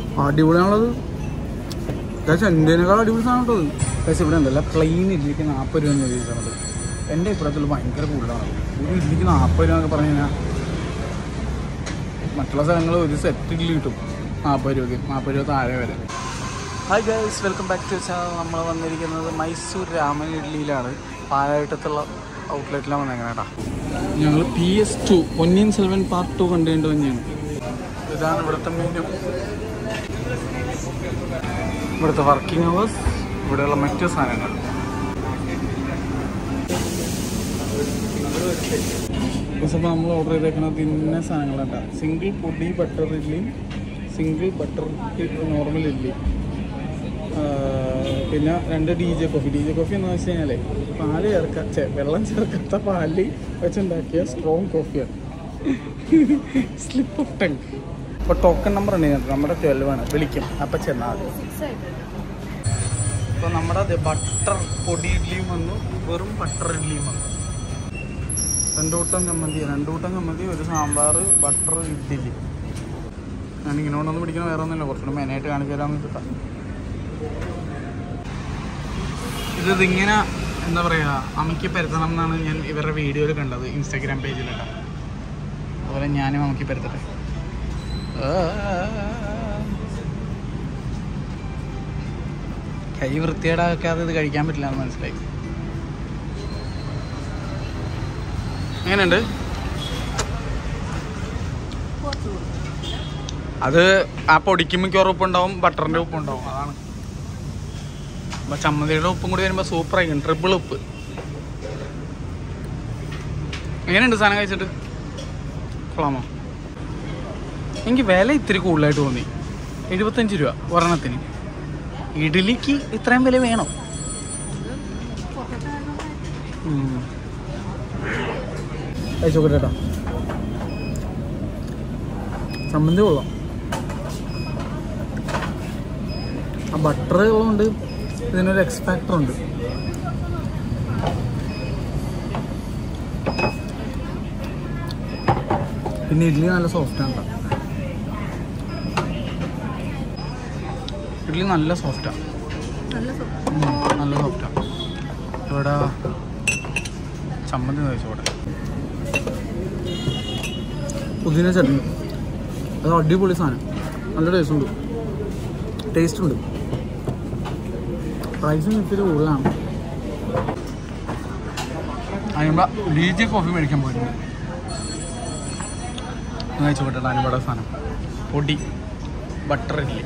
അടിപൊളിയാണുള്ളത് പക്ഷേ എൻ്റെനേക്കാൾ അടിപൊളി സാധനം കേട്ടോ പക്ഷേ ഇവിടെ ഉണ്ടല്ല പ്ലെയിൻ ഇഡ്ലിക്ക് നാൽപ്പത് രൂപ എഴുതിയിട്ടുള്ളത് എൻ്റെ അഭിപ്രായത്തിൽ ഭയങ്കര കൂടുതലാണ് ഒരു ഇഡ്ലിക്ക് നാൽപ്പത് രൂപ എന്നൊക്കെ പറഞ്ഞു കഴിഞ്ഞാൽ മറ്റുള്ള സ്ഥലങ്ങൾ ഒരു സെറ്റ് ഇഡ്ഡലി കിട്ടും നാൽപ്പത് രൂപയ്ക്ക് നാൽപ്പത് രൂപ താഴെ വരെ hi guys welcome back to channel നമ്മൾ വന്നിരിക്കുന്നത് മൈസൂർ രാമൻ ഇഡ്ലിയിലാണ് പാലായിട്ടത്തുള്ള ഔട്ട്ലെറ്റിലാണ് വന്നേക്കുന്നത് കേട്ടോ ഞങ്ങൾ P S two Ponniyin Selvan part two കണ്ടുകൊണ്ട് തന്നെയാണ് ഇതാണ് ഇവിടുത്തെ മെനു ഇവിടുത്തെ വർക്കിംഗ് അവേഴ്സ് ഇവിടെയുള്ള മറ്റു സാധനങ്ങൾ ഇപ്പോൾ നമ്മൾ ഓർഡർ ചെയ്തേക്കുന്നത് ഇന്ന സാധനങ്ങളാണ് സിംഗിൾ പൊടി ബട്ടർ ഇഡ്ഡലിയും സിംഗിൾ ബട്ടർ നോർമൽ ഇഡ്ഡലി പിന്നെ രണ്ട് D J coffee D J coffee എന്ന് വെച്ച് കഴിഞ്ഞാൽ പാല് ചേർക്ക ചെ വെള്ളം ചേർക്കാത്ത പാലിൽ വെച്ചുണ്ടാക്കിയ സ്ട്രോങ് കോഫിയാണ് സ്ലിപ്പ് ഓഫ് ടങ് ഇപ്പോൾ ടോക്കൺ നമ്പർ ഉണ്ട് ഇതിനകത്ത് നമ്മുടെ ട്വൽവ് ആണ് വിളിക്കും അപ്പം ചെന്നാൽ മതി ഇപ്പോൾ നമ്മുടെ ബട്ടർ പൊടി ഇഡ്ഡലിയും വന്നു വെറും ബട്ടർ ഇഡ്ഡലിയും വന്നു രണ്ട് കൂട്ടം ചമ്മന്തി രണ്ട് കൂട്ടം ചമ്മന്തി ഒരു സാമ്പാർ ബട്ടർ ഇഡ്ഡലി ഞാൻ ഇങ്ങനെ കൊണ്ടൊന്നും പിടിക്കുന്ന വേറെ ഒന്നുമില്ല കുറച്ചുകൂടെ മെയിനായിട്ട് കാണിച്ചു തരാമെന്ന് വെച്ചിട്ടാ ഇത് ഇതിങ്ങനെ എന്താ പറയുക അമ്മയ്ക്ക് പരത്തണം എന്നാണ് ഞാൻ ഇവരുടെ വീഡിയോയിൽ കണ്ടത് ഇൻസ്റ്റാഗ്രാം പേജിലല്ല അതുപോലെ ഞാനും അമ്മയ്ക്ക് പരത്തട്ടെ കൈ വൃത്തിയേടാക്കാതെ ഇത് കഴിക്കാൻ പറ്റില്ല എന്ന് മനസ്സിലായി എങ്ങനെയുണ്ട് അത് ആ പൊടിക്ക് മിക്കവാറും ഉപ്പുണ്ടാവും ബട്ടറിൻ്റെ ഉപ്പുണ്ടാവും അതാണ് അപ്പോൾ ചമ്മന്തിയുടെ ഉപ്പും കൂടി വരുമ്പോൾ സൂപ്പറായിരിക്കും ട്രിപ്പിൾ ഉപ്പ് എങ്ങനെയുണ്ട് സാധനം കഴിച്ചിട്ട് കൊള്ളാമോ എനിക്ക് വില ഇത്തിരി കൂടുതലായിട്ട് തോന്നി എഴുപത്തഞ്ച് രൂപ ഒരെണ്ണത്തിന് ഇഡ്ഡലിക്ക് ഇത്രയും വില വേണോ ഉം. കഴിച്ചോക്കട്ടെ കേട്ടോ ചമ്മന്തി കൊള്ളാം ആ ബട്ടർ ഉള്ളതുകൊണ്ട് ഇതിനൊരു എക്സ് ഫാക്ടർ ഉണ്ട് പിന്നെ ഇഡ്ഡലി നല്ല സോഫ്റ്റാണ് കേട്ടോ ഇഡ്ഡലി നല്ല സോഫ്റ്റാണ് നല്ല സോഫ്റ്റാണ് ഇവിടെ ചമ്മന്തി കഴിച്ചോട്ടെ പുതിന ചട്നി അത് അടിപൊളി സാധനം നല്ല ടേസ്റ്റ് ഉണ്ട് ടേസ്റ്റ് ഉണ്ട് പ്രൈസും ഇത്തിരി കൂടുതലാണ് അതിനുള്ള ഡി ജി കോഫി മേടിക്കാൻ പോയിട്ടുണ്ട് കഴിച്ചോട്ടെ അനുപട സാധനം പൊടി ബട്ടർ ഇഡ്ഡലി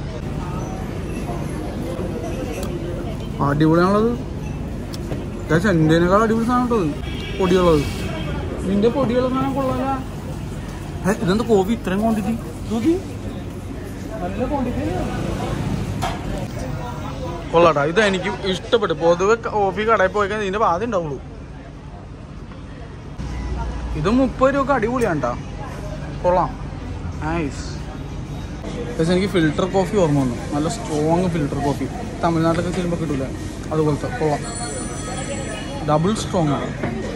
അടിപൊളിയാണുള്ളത് പക്ഷേ എൻ്റെനേക്കാൾ അടിപൊളി സാധനം കേട്ടോ ഇത്. പൊടിയുള്ളത് നിന്റെ പൊടിയുള്ള സാധനം കൊള്ളാല ഏ, ഇതെന്താ കോഫി ഇത്രയും ക്വാണ്ടിറ്റി നോക്കി നല്ല ക്വാണ്ടിറ്റി കൊള്ളാട്ടാ ഇത് എനിക്ക് ഇഷ്ടപ്പെട്ടു പൊതുവെ കോഫി കടയിൽ പോയി കഴിഞ്ഞാൽ ഇതിന്റെ പാതി ഉണ്ടാവുള്ളൂ ഇത് മുപ്പത് രൂപ അടിപൊളിയാണ് കേട്ടോ കൊള്ളാം നൈസ് പക്ഷെ എനിക്ക് ഫിൽട്ടർ കോഫി ഓർമ്മ വന്നു നല്ല സ്ട്രോങ് ഫിൽട്ടർ കോഫി തമിഴ്നാട്ടിലൊക്കെ ചെല്ലുമ്പോൾ കിട്ടൂല അതുപോലത്തെ കൊള്ളാം ഡബിൾ സ്ട്രോങ് ആണ്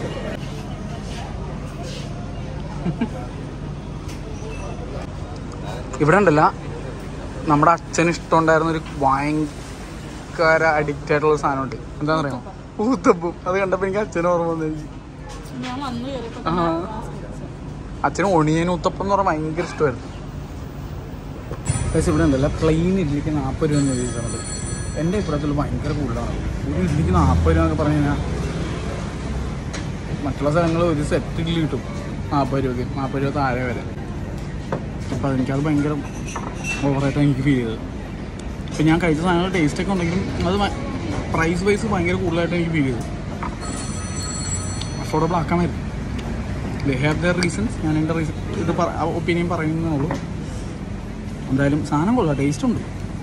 ഇവിടെ ഉണ്ടല്ല നമ്മുടെ അച്ഛന് ഇഷ്ടമുണ്ടായിരുന്ന ഒരു ഭയങ്കര അഡിക്റ്റ് ആയിട്ടുള്ള ഒരു സാധനമുണ്ട് എന്താണെന്ന് അറിയാമോ ഊത്തപ്പും അത് കണ്ടപ്പോൾ എനിക്ക് അച്ഛനെ ഓർമ്മ വന്നു എനിക്ക് ഞാൻ വന്നു കയറിയപ്പോ ആ. അച്ഛന് ഒണിയൻ ഊത്തപ്പം എന്ന് പറഞ്ഞാൽ ഭയങ്കര ഇഷ്ടമായിരുന്നു പക്ഷേ ഇവിടെ ഉണ്ടല്ല പ്ലെയിൻ ഇഡ്ലിക്ക് നാൽപ്പത് രൂപ എഴുതിയിട്ടുള്ളത് എൻ്റെ അഭിപ്രായത്തിൽ ഭയങ്കര കൂടുതലാണ് ഒരു ഇഡ്ലിക്ക് നാൽപ്പത് രൂപ എന്നൊക്കെ പറഞ്ഞു കഴിഞ്ഞാൽ മറ്റുള്ള സ്ഥലങ്ങൾ ഒരു സെറ്റ് ഇഡ്ഡലി കിട്ടും നാൽപ്പത് രൂപയ്ക്ക് നാൽപ്പത് രൂപ താഴെ വരെ അപ്പോൾ അതെനിക്കത് ഭയങ്കര ഓവറായിട്ട് എനിക്ക് ഫീൽ ചെയ്തത് ഇപ്പം ഞാൻ കഴിച്ച സാധനങ്ങൾ ടേസ്റ്റൊക്കെ ഉണ്ടെങ്കിലും അത് പ്രൈസ് വൈസ് ഭയങ്കര കൂടുതലായിട്ട് എനിക്ക് ഫീൽ ചെയ്തു അഫോർഡബിൾ ആക്കാമായിരുന്നു ദേ ഹാവ് ദർ റീസൺസ് ഞാൻ എൻ്റെ റീസൺ ഇത് ഒപ്പീനിയൻ പറയുന്നേ ഉള്ളൂ എന്തായാലും സാധനം കൊള്ളാം ടേസ്റ്റ് ഉണ്ട്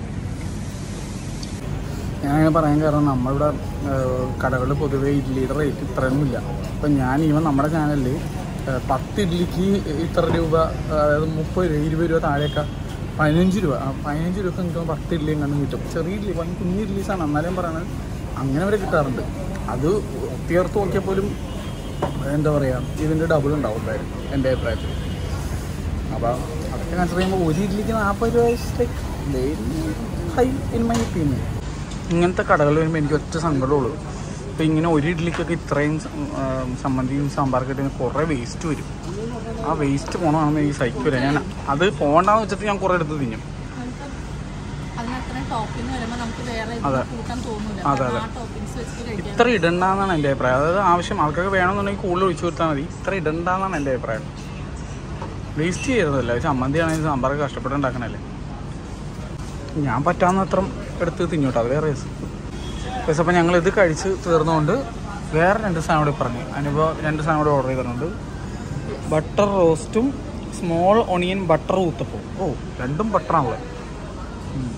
ഞാനങ്ങനെ പറയാൻ കാരണം നമ്മളിവിടെ കടകളിൽ പൊതുവേ ഇഡ്ഡലിയുടെ റേറ്റ് ഇത്രയൊന്നുമില്ല അപ്പം ഞാൻ ഈവൻ നമ്മുടെ ചാനലിൽ പത്ത് ഇഡ്ഡലിക്ക് ഇത്ര രൂപ അതായത് മുപ്പത് രൂപ ഇരുപത് രൂപ താഴെയൊക്കെ പതിനഞ്ച് രൂപ ആ പതിനഞ്ച് രൂപ എനിക്ക് തോന്നുന്നു പത്ത് ഇഡ്ഡലി എങ്ങാനും കിട്ടും ചെറിയ ഇഡ്ഡലി വൻ കുഞ്ഞി ഇഡ്ഡലീസാണ് എന്നാലും പറയണത് അങ്ങനെ വരെ കിട്ടാറുണ്ട് അത് തീർത്ത് നോക്കിയാൽ പോലും എന്താ പറയുക ഇതിൻ്റെ ഡബിൾ ഉണ്ടാവും എന്തായാലും എൻ്റെ അഭിപ്രായത്തിൽ അപ്പോൾ കൺസിഡർ ചെയ്യുമ്പോൾ ഒരു ഇഡ്ഡലിക്ക് നാൽപ്പത് രൂപ like high in my opinion ഇങ്ങനത്തെ കടകൾ വരുമ്പോൾ എനിക്ക് ഒറ്റ സങ്കടമുള്ളൂ ഇപ്പോൾ ഇങ്ങനെ ഒരു ഇഡ്ഡലിക്കൊക്കെ ഇത്രയും സം- ആ, ചമ്മന്തിയും സാമ്പാറൊക്കെ ഇട്ട് കുറേ വേസ്റ്റ് വരും ആ വേസ്റ്റ് പോകണമെന്ന് ഈ സൈക്കിൾ ഞാൻ അത് പോകണ്ടെന്ന് വെച്ചിട്ട് ഞാൻ കുറേ എടുത്ത് തിന്നും അതിനത്രയും ടോപ്പിംഗ് വരുമ്പോൾ നമുക്ക് വേറെ ഇത് അതെ. കൂട്ടാൻ തോന്നൂല അതെ, കാരണം അതെ. ആ ടോപ്പിംഗ്സ് വെച്ചിട്ട് കഴിക്കാൻ ഇത്ര ഇടണ്ടെന്നാണ് എൻ്റെ അഭിപ്രായം അതായത് ആവശ്യം ആൾക്കാർക്ക് വേണമെന്നുണ്ടെങ്കിൽ കൂടുതൽ ഒഴിച്ചു കൊടുത്താൽ മതി ഇത്ര ഇടണ്ടെന്നാണ് എൻ്റെ അഭിപ്രായം വേസ്റ്റ് ചെയ്യരുതല്ല ചമ്മന്തി ആണെങ്കിൽ സാമ്പാറൊക്കെ കഷ്ടപ്പെട്ട് ഉണ്ടാക്കണല്ലേ ഞാൻ പറ്റാവുന്ന അത്ര എടുത്ത് തിന്നോട്ടോ അത് വേറെ കേസ് പക്ഷേ അപ്പോൾ ഞങ്ങൾ ഇത് കഴിച്ച് തീർന്നുകൊണ്ട് വേറെ രണ്ട് സാധനം കൂടി പറഞ്ഞു അതിനിപ്പോൾ രണ്ട് സാധനം കൂടി ഓർഡർ ചെയ്തിട്ടുണ്ട് ബട്ടർ റോസ്റ്റും സ്മോൾ ഒണിയൻ ബട്ടർ ഊത്തപ്പവും ഓ രണ്ടും ബട്ടറാണല്ലോ ഉം.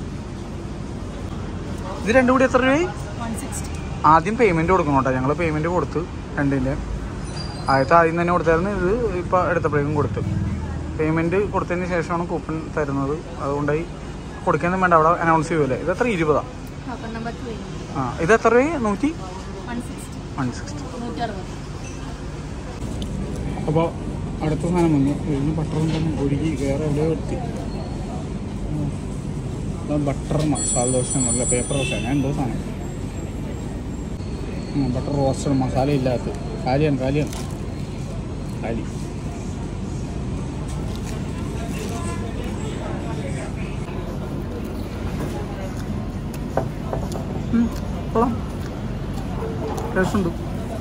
ഇത് രണ്ടും കൂടി എത്ര രൂപയായി വൺ സിക്സ്റ്റി ആദ്യം പേയ്മെൻറ്റ് കൊടുക്കണം കേട്ടോ ഞങ്ങൾ പേയ്മെൻറ്റ് കൊടുത്ത് രണ്ടിൻ്റെ ആദ്യത്തെ ആദ്യം തന്നെ കൊടുത്തായിരുന്നു ഇത് ഇപ്പോൾ എടുത്തപ്പോഴേക്കും കൊടുത്തു പേയ്മെൻറ്റ് കൊടുത്തതിന് ശേഷമാണ് കൂപ്പൺ തരുന്നത് അതുകൊണ്ടായി കൊടുക്കാനും വേണ്ട അവിടെ അനൗൺസ് ചെയ്യുമല്ലേ ഇത് എത്ര ഇരുപതാണ് ടോക്കൺ നമ്പർ ടു ആ ഇത് എത്ര രൂപ നൂറ്റി വൺ സിക്സ്റ്റി വൺ സിക്സ്റ്റി നൂറ്റി അറുപത് അപ്പോൾ അടുത്ത സാധനം വന്നു ഇതിന് ബട്ടർ ഉണ്ടെന്ന് ഒഴുകി വേറെ എവിടെയോ എത്തി ബട്ടർ മസാല ദോശ എന്നല്ല പേപ്പർ ദോശ ഞാൻ എന്തോ സാധനം ബട്ടർ റോസ്റ്റഡ് മസാല ഇല്ലാത്ത കാലിയാണ് കാലിയാണ് കാലി ഉം, കൊള്ളാം ടേസ്റ്റ് ഉണ്ട്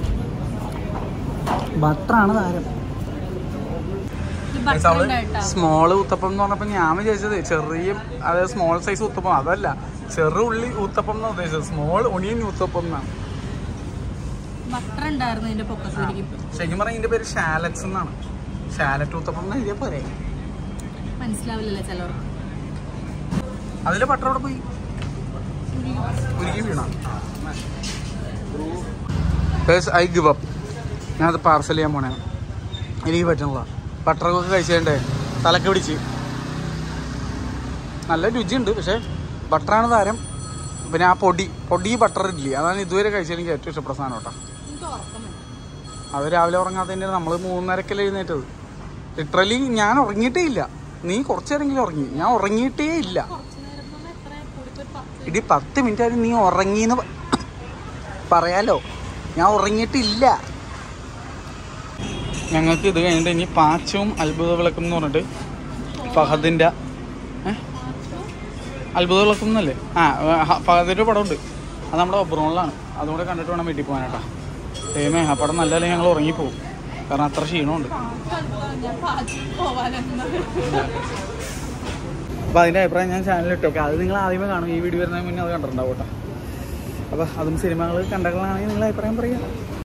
ബട്ടറാണ് താരം ഇത് ബട്ടർ ഉണ്ടായിട്ടാ സ്മോള് ഉത്തപ്പം എന്ന് പറഞ്ഞപ്പോ ഞാൻ വിചാരിച്ചത് ചെറിയ അതായത് സ്മോൾ സൈസ് ഉത്തപ്പം അതല്ല ചെറു ഉള്ളി ഉത്തപ്പം എന്നാ ഉദ്ദേശിച്ചത് സ്മോൾ ഒണിയൻ ഉത്തപ്പം എന്നാണ് ബട്ടർ ഉണ്ടായിരുന്നു ഇതിന്റെ പൊക്കത്ത് ഇരിക്കും ശരിക്കും പറഞ്ഞാൽ ഇതിന്റെ പേര് ഷാലറ്റ്സ് എന്നാണ് ഷാലറ്റ് ഉത്തപ്പം എന്ന് എഴുതിയാ പോരെ മനസ്സിലാവില്ലല്ലോ ചിലവർക്ക് അതില് ബട്ടർ അവിടെ പോയി ഉരുകി വീണ ഐ ഗിവ് അപ്പ് ഞാനത് പാർസൽ ചെയ്യാൻ പോണേ എനിക്ക് പറ്റണില്ല ബട്ടറൊക്കെ കഴിച്ചേണ്ടേ തലക്ക് പിടിച്ച് നല്ല രുചിയുണ്ട് പക്ഷേ ബട്ടറാണ് താരം പിന്നെ ആ പൊടി പൊടി ബട്ടർ ഇഡ്ഡലി അതാണ് ഇതുവരെ കഴിച്ചത് എനിക്ക് ഏറ്റവും ഇഷ്ടപ്പെട്ട സാധനം കേട്ടോ എനിക്ക് ഉറക്കം വരും അത് രാവിലെ ഉറങ്ങാത്തതിൻ്റെ നമ്മൾ മൂന്നരക്കല്ലേ എഴുന്നേറ്റത് ലിറ്ററലി ഞാൻ ഉറങ്ങിയിട്ടേ ഇല്ല നീ കുറച്ചേരെങ്കിലും ഉറങ്ങി ഞാൻ ഉറങ്ങിയിട്ടേ ഇല്ല കുറച്ച് നേരം എന്ന് പറഞ്ഞാൽ എത്ര കൂടിപ്പോ ഒരു പത്ത് ഇടി പത്ത് മിനിറ്റ് ആയിട്ട് നീ ഉറങ്ങിന്ന് പ- പറയാലോ ഞാൻ ഉറങ്ങിയിട്ടില്ല ഞങ്ങൾക്ക് ഇത് കഴിഞ്ഞിട്ട് ഇനി പാച്ചവും അത്ഭുത വിളക്കും എന്ന് പറഞ്ഞിട്ട് ഫഹദിൻ്റെ ഏ? അത്ഭുത വിളക്കും എന്നല്ലേ ആ ഹ- ഫഹദിൻ്റെ പടമുണ്ട് അത് നമ്മുടെ ഒബ്രോണിലാണ് അതുകൂടെ കണ്ടിട്ട് വേണം വീട്ടിൽ പോകാനാട്ടാ ദൈവമേ ആ പടം നല്ലല്ലേ ഞങ്ങൾ ഉറങ്ങിപ്പോവും കാരണം അത്ര ക്ഷീണമുണ്ട് ഞാൻ പാചകം പോവാനെന്ന് അപ്പോൾ അതിൻ്റെ അഭിപ്രായം ഞാൻ ചാനലിൽ ഇട്ടേക്കാം അത് നിങ്ങൾ ആദ്യമേ കാണും ഈ വീഡിയോ വരുന്നതിന് മുന്നേ അത് കണ്ടിട്ടുണ്ടാവും കേട്ടോ അപ്പോൾ അതും സിനിമകൾ കണ്ടകളാണെങ്കിൽ നിങ്ങൾ അഭിപ്രായം പറയുക